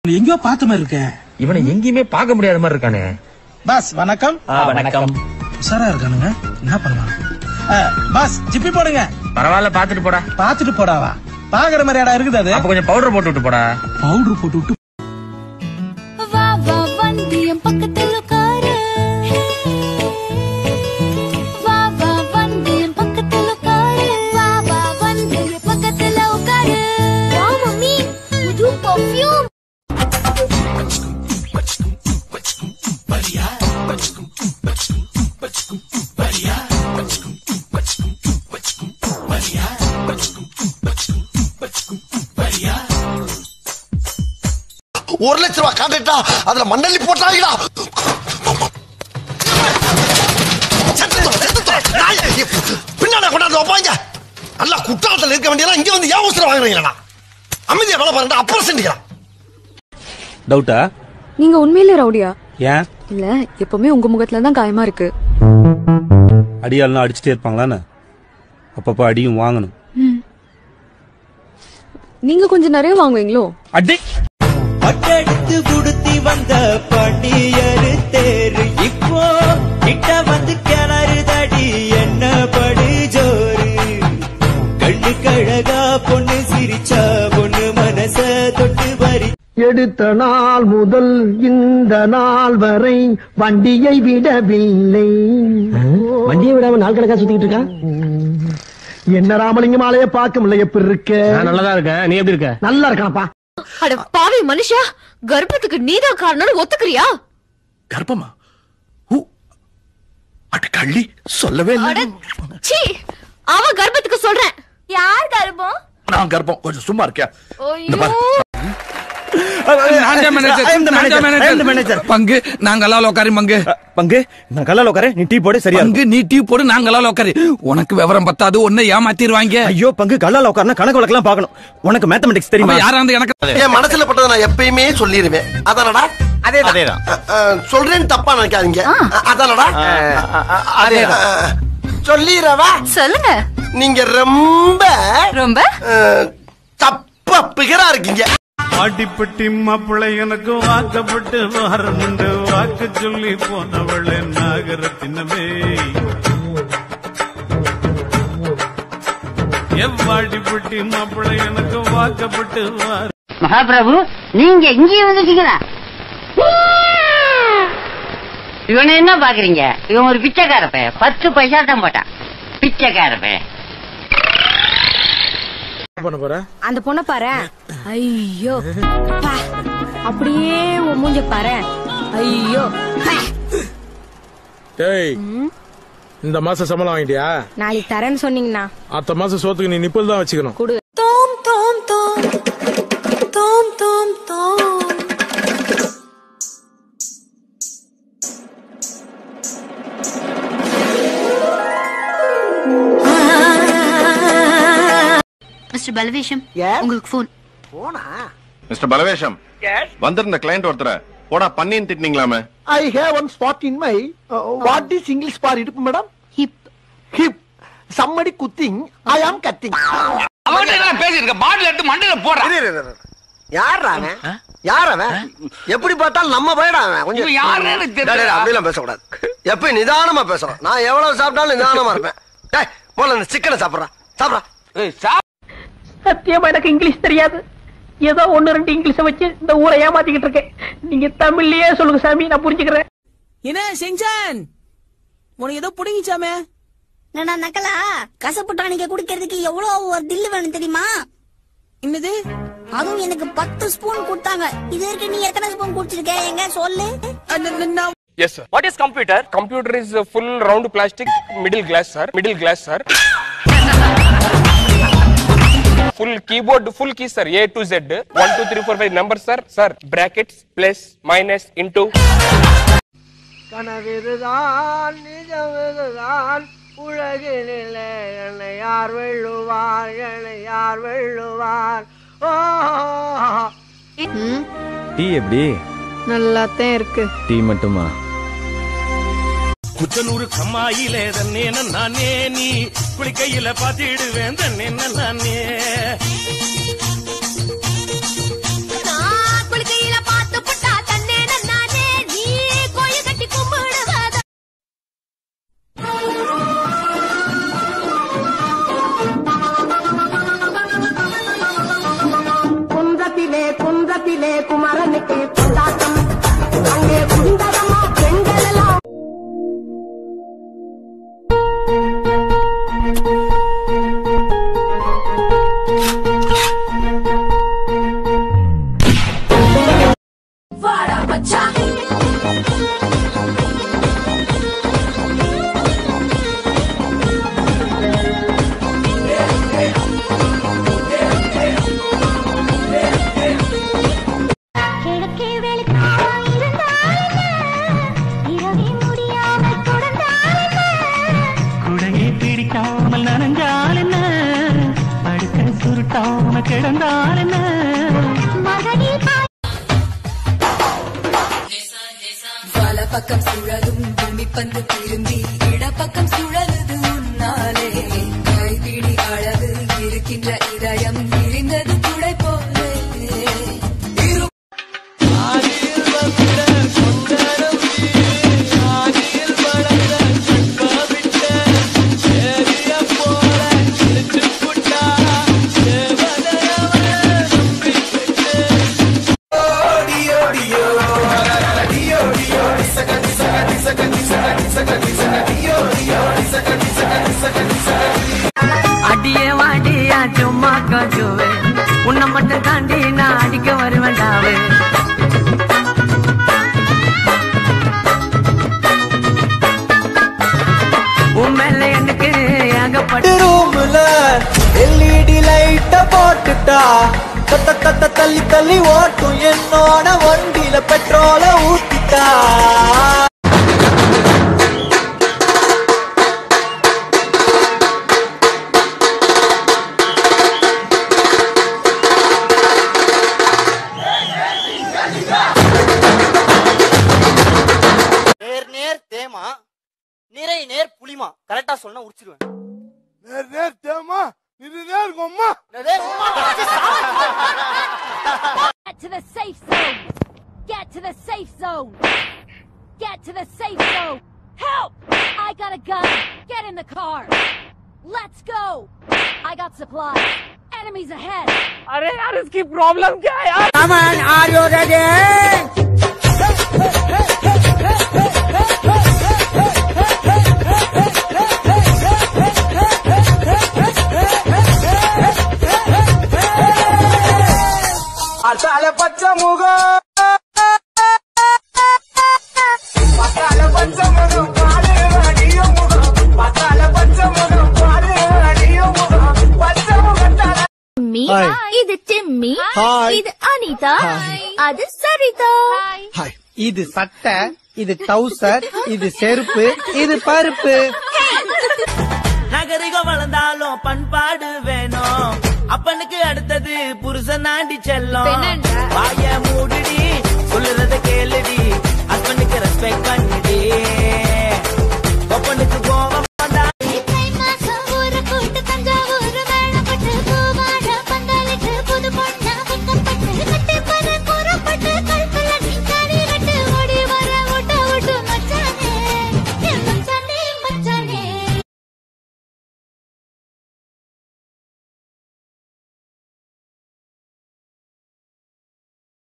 எங்கேயோ பார்த்த மாதிரி இருக்க இவனை எங்கேயுமே பார்க்க முடியாத மாதிரி இருக்கானே பாஸ் வணக்கம் வணக்கம் உஷாரா இருக்கானுங்க என்ன பண்ணலாம் அஹ், பாஸ் ஜிப்பி போடுங்க பரவாயில்ல பாத்துட்டு போடா பாத்துட்டு போடாவா பாக்குற மாதிரி இடம் இருக்குது அது அப்ப கொஞ்சம் பவுடர் போட்டு விட்டு போடா பவுடர் போட்டு விட்டு வா வா வந்து என் பக்கத்துல உட்காரு வா வா வந்து என் பக்கத்துல உட்காரு வா வா வந்து என் பக்கத்துல உட்காரு வா மம்மி புது பர்ஃபியூம் ஒரு லட்ச ரூபாய் காட்டுட்டா அதுல மண்ணள்ளி போட்டாங்கடா செத்துட்டோம், செத்துட்டோம். நாய், பின்னால கொண்டாந்து வைப்பாங்க நல்லா குற்றாலத்துல இருக்க வேண்டியதெல்லாம் இங்க வந்து ஏன் உசுர வாங்குறீங்களா அமைதியா வேலை பாருங்க அப்புறம் செஞ்சுக்கலாம் டவுட்டா நீங்க உண்மையிலே ரவுடியா ஏன் இல்ல எப்பவுமே உங்க முகத்துல தான் காயமா இருக்கு அடியாள்லாம் அடிச்சுட்டே இருப்பாங்களான்னு அப்பப்போ அடியும் வாங்கணும் நீங்க கொஞ்சம் நிறைய வாங்குவீங்களோ அடி பட்டெடுத்து குடுத்தி வந்த பாண்டியரு தேரு இப்போ கிட்ட வந்து கிணறுதடி என்ன படு ஜோரு கண்ணு கழகா பொண்ணு சிரிச்சா பொண்ணு மனச தொட்டு வரி எடுத்த நாள் முதல் இந்த நாள் வரை வண்டியை விடவில்லை வண்டியை விடாம நாள் கணக்கா சுத்திட்டு இருக்கா என்ன ராமலிங்கம் ஆலைய பார்க்க முடியல எப்படி இருக்க நல்லதா இருக்க நீ எப்படி இருக்க நல்லா இருக்கானப்பா அட பாவி மனுஷா கர்ப்பத்துக்கு நீதான் காரணம்னு ஒத்துக்கிறியா கர்ப்பமா ஊ, அட கள்ளி சொல்லவே அட சீ அவ கர்ப்பத்துக்கு சொல்றேன் யார் கர்ப்பம் நான் கர்ப்பம் கொஞ்சம் சும்மா இருக்கியா பங்கு நாங்கெல்லாம் உட்காரி பங்கு பங்கு நான் கல்லால உட்கார நீ டீ போடு சரியா பங்கு நீ டீ போடு நாங்கெல்லாம் உட்காரி உனக்கு விவரம் பத்தாது ஒன்ன ஏமாத்திடுவாங்க ஐயோ பங்கு கல்லால உட்காரனா கணக்கு வழக்கெல்லாம் பார்க்கணும் உனக்கு மேத்தமெட்டிக்ஸ் தெரியுமா யாரா வந்து எனக்கு என் மனசுல பட்டதை நான் எப்பயுமே சொல்லிடுவேன் அதானடா அதேதான் அஹ், அஹ், சொல்றேன்னு தப்பா நினைக்காதீங்க அஹ், அதானடா அதேதான் அஹ், சொல்லிடுறவா சொல்லுங்க நீங்க ரொம்ப ரொம்ப அஹ், தப்பா பிகரா இருக்கீங்க ஆட்டிப்பட்டி மாப்பிள்ளை எனக்கு வாக்கப்பட்டு வரமுண்டு வாக்கு சொல்லி போனவள் நாகரத்தினமே எவ்வாடிப்பட்டி மாப்பிள்ளை எனக்கு வாக்கப்பட்டு வார மகாபிரபு நீங்க இங்கேயே வந்துட்டீங்களா இவனை என்ன பாக்குறீங்க இவன் ஒரு பிச்சைக்கார பையன் பத்து பைசா தான் போட்டான் பிச்சைக்கார பையன் அந்த பொண்ணை பாரு ஐயோ பா. அப்படியே உன் மூஞ்ச பாரு ஐயோ பா. டேய் இந்த மாசம் சம்பளம் வாங்கிட்டியா நாளைக்கு தரேன்னு சொன்னீங்கண்ணா அத்த மாசம் சோத்துக்கு நீ நிப்பல் தான் வச்சுக்கணும் கொடு தோம் தோம் தோம் தோம் தோம் தோம் மிஸ்டர் பலவேஷம் உங்களுக்கு ஃபோன் மிஸ்டர் பலவேஷம் வந்திருந்த கிளைண்ட் ஒருத்தர போடா பண்ணின்னு திட்டினீங்களாமே I have one spot in my what is English for இடுப்பு madam hip hip somebody cutting I am cutting யார் அவன் யார் அவன் எப்படி பார்த்தாலும் நம்ம போயிடா அவன் கொஞ்சம் டேய், டேய், அப்படிலாம் பேசக்கூடாது எப்பயும் நிதானமா பேசுறோம் நான் எவ்வளவு சாப்பிட்டாலும் நிதானமா இருப்பேன் டேய் போல இந்த சிக்கனை சாப்பிடுறான் சாப்பிடுறா சத்தியமா எனக்கு இங்கிலீஷ் தெரியாது ஏதோ ஒன்னு ரெண்டு இங்கிலீஷ வச்சு இந்த ஊரை ஏமாத்திக்கிட்டு இருக்கேன் நீங்க தமிழ்லயே சொல்லுங்க சாமி நான் புரிஞ்சுக்கிறேன் என்ன செஞ்சான் உனக்கு ஏதோ புடிங்கிச்சாமே என்னடா நக்கலா கசப்புட்டானிக்க குடிக்கிறதுக்கு எவ்வளவு ஒரு தில்லு வேணும் தெரியுமா என்னது அதுவும் எனக்கு பத்து ஸ்பூன் கொடுத்தாங்க இது வரைக்கும் நீ எத்தனை ஸ்பூன் குடிச்சிருக்க எங்க சொல்லு yes sir what is computer computer is full round plastic middle class sir middle class sir full keyboard full key sir A to Z one two three four five number sir sir brackets plus minus into கனவிதுதான் நிஜமிதுதான் உலகினிலே என்னை யார் வெள்ளுவார் என்னை யார் வெள்ளுவார் ஓ tea எப்படி நல்லாத்தான் இருக்கு டீ மட்டுமா குச்சனூர் கம்மாயிலே தன்னே நானே நீ குளிக்கையில பாத்திடுவேன் தன்னே நானே நான் குளிக்கையில கோயிலிலே குமரனுக்கு கொண்டாட்டம் அங்கே குண்டதமா பெண்கள் எல்லாம் வாடா மச்சான் கிழக்கே வெளுக்காம இருந்தால் இரவே முடியாமல் தொடர்ந்தால் குடையை பிடிக்காமல் நனைஞ்சால் என்ன படுக்க சுருட்டாம கிடந்தால் என்ன மகனில் வல பக்கம் சுழலும் பூமி பந்து திரும்பி இடப்பக்கம் சுழலுது உன்னாலே கைபிடி அளவு இருக்கின்ற இதயம் விரிந்தது துளை போலே இரு அடியே வாடியா சும்மா கொஞ்சுவே உன்னை மட்டும் தாண்டி நான் அடிக்க வருவேண்டாவே உன் மேல எனக்கு ஏகப்பட்ட ரூம்ல எல்இடி லைட்ட போட்டுட்டா தத்த தத்த தள்ளி தள்ளி ஓட்டும் என்னோட வண்டியில பெட்ரோல ஊத்திட்டா நேர் நேர் தேமா நிறை நேர் புளிமா கரெக்டா சொன்னா உடிச்சிருவேன் நேர் நேர் தேமா நிறை நேர் கொம்மா Get to the safe zone. Get to the safe zone. Get to the safe zone. Help! I got a gun. Get in the car. Let's go. I got supplies. Enemies ahead. अरे यार इसकी problem क्या है यार Come on, are you ready? அசால பச்சை முகம் பத்தால பச்சை முகம் பாரு அடிய முகம் பத்தால பச்சை முகம் பாரு அடிய முகம் பச்சை முகத்தால மீ Hi. இது டிம்மி Hi. இது அனிதா அது சரிதா ஹாய் இது சட்டை இது டவுசர் இது செருப்பு இது பருப்பு நகரிகம் வளர்ந்தாலும் பண்பாடு வேணும் அப்பனுக்கு அடுத்தது புருஷன் நாண்டி செல்லும் வாய